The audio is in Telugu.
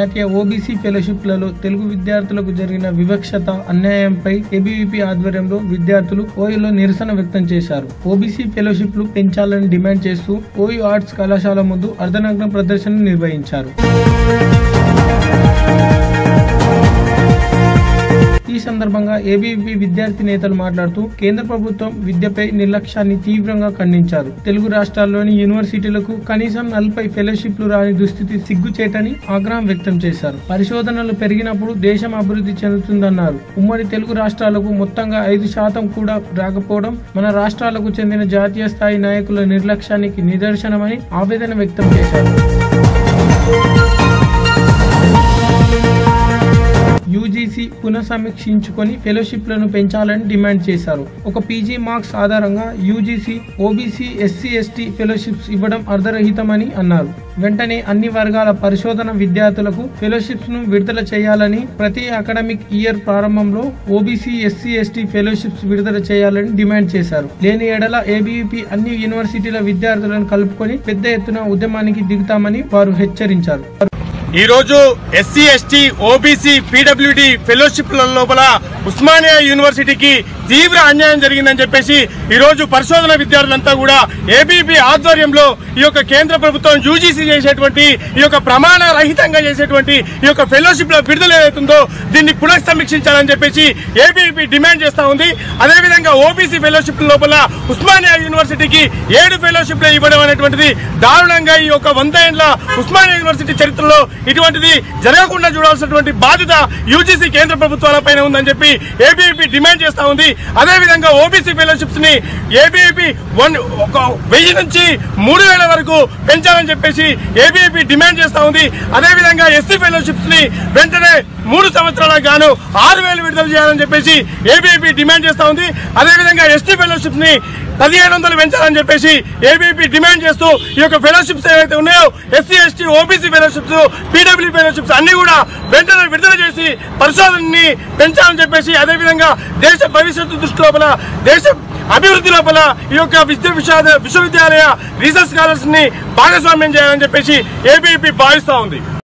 జాతీయ ఓబీసీ ఫెలోషిప్లలో తెలుగు విద్యార్థులకు జరిగిన వివక్షత అన్యాయంపై ఏబీవీపీ ఆధ్వర్యంలో విద్యార్థులు ఓయూలో నిరసన వ్యక్తం చేశారు ఓబీసీ ఫెలోషిప్లు పెంచాలని డిమాండ్ చేస్తూ ఓయూ ఆర్ట్స్ కళాశాల ముందు అర్ధనగ్న ప్రదర్శన నిర్వహించారు ఈ సందర్భంగా ఏబీవీపీ విద్యార్థి నేతలు మాట్లాడుతూ కేంద్ర ప్రభుత్వం విద్యపై నిర్లక్ష్యాన్ని తీవ్రంగా ఖండించారు తెలుగు రాష్ట్రాల్లోని యూనివర్సిటీలకు కనీసం నలభై ఫెలోషిప్లు రాని దుస్థితి సిగ్గుచేటని ఆగ్రహం వ్యక్తం చేశారు పరిశోధనలు పెరిగినప్పుడు దేశం అభివృద్ధి చెందుతుందన్నారు ఉమ్మడి తెలుగు రాష్ట్రాలకు మొత్తంగా ఐదు శాతం కూడా రాకపోవడం మన రాష్ట్రాలకు చెందిన జాతీయ స్థాయి నాయకుల నిర్లక్ష్యానికి నిదర్శనమని ఆవేదన వ్యక్తం చేశారు యూజీసీ పునఃసమీక్షించుకొని ఫెలోషిప్లను పెంచాలని డిమాండ్ చేశారు ఒక పీజీ మార్క్స్ ఆధారంగా UGC OBC SC ST fellowships ఇవ్వడం అర్ధరహితమని అన్నారు వెంటనే అన్ని వర్గాల పరిశోధన విద్యార్థులకు ఫెలోషిప్స్ ను విడుదల చేయాలని ప్రతి అకాడమిక్ ఇయర్ ప్రారంభంలో ఓబీసీ ఎస్సీ ఎస్టీ ఫెలోషిప్స్ విడుదల చేయాలని డిమాండ్ చేశారు లేని ఎడల ఏబీవీపీ అన్ని యూనివర్సిటీల విద్యార్థులను కలుపుకొని పెద్ద ఎత్తున ఉద్యమానికి దిగుతామని వారు హెచ్చరించారు ఈ రోజు ఎస్సీ ఎస్టీ ఓబీసీ పీడబ్ల్యూడి ఫెలోషిప్ల లోపల ఉస్మానియా యూనివర్సిటీకి తీవ్ర అన్యాయం జరిగిందని చెప్పేసి ఈ రోజు పరిశోధన విద్యార్థులంతా కూడా ఏబీపీ ఆధ్వర్యంలో ఈ యొక్క కేంద్ర ప్రభుత్వం యూజీసీ చేసేటువంటి ఈ యొక్క ప్రమాణ రహితంగా చేసేటువంటి ఈ యొక్క ఫెలోషిప్ల విడుదల ఏదైతుందో దీన్ని పునఃసమీక్షించాలని చెప్పేసి ఏబీపీ డిమాండ్ చేస్తా ఉంది అదేవిధంగా ఓబీసీ ఫెలోషిప్ లోపల ఉస్మానియా యూనివర్సిటీకి ఏడు ఫెలోషిప్లు ఇవ్వడం అనేటువంటిది దారుణంగా ఈ యొక్క వంద ఏండ్ల ఉస్మానియా యూనివర్సిటీ చరిత్రలో ఇటువంటిది జరగకుండా చూడాల్సినటువంటి బాధ్యత యూజీసీ కేంద్ర ప్రభుత్వాల పైన ఉందని చెప్పి ఏబీవీపీ డిమాండ్ చేస్తా ఉంది అదేవిధంగా ఓబీసీ ఫెలోషిప్స్ ని ఏబీవీపీ వన్ ఒక వెయ్యి నుంచి మూడు వేల వరకు పెంచాలని చెప్పేసి ఏబీవీపీ డిమాండ్ చేస్తా ఉంది అదేవిధంగా ఎస్సీ ఫెలోషిప్స్ ని వెంటనే మూడు సంవత్సరాలకు గాను ఆరు వేలు విడుదల చేయాలని చెప్పేసి ఏబీవీపీ డిమాండ్ చేస్తా ఉంది అదేవిధంగా ఎస్టీ ఫెలోషిప్స్ ని పదిహేను వందలు పెంచాలని చెప్పేసి ఏబీపీ డిమాండ్ చేస్తూ ఈ యొక్క ఫెలోషిప్స్ ఏవైతే ఉన్నాయో SC ST OBC fellowships PW fellowships అన్ని కూడా వెంటనే విడుదల చేసి పరిశోధనని పెంచాలని చెప్పేసి అదేవిధంగా దేశ భవిష్యత్తు దృష్టి లోపల దేశ అభివృద్ధి లోపల ఈ యొక్క విద్య విశ్వ- విశ్వవిద్యాలయ రీసెర్చ్ స్కాలర్స్ ని భాగస్వామ్యం చేయాలని చెప్పేసి ఏబీపీ భావిస్తా ఉంది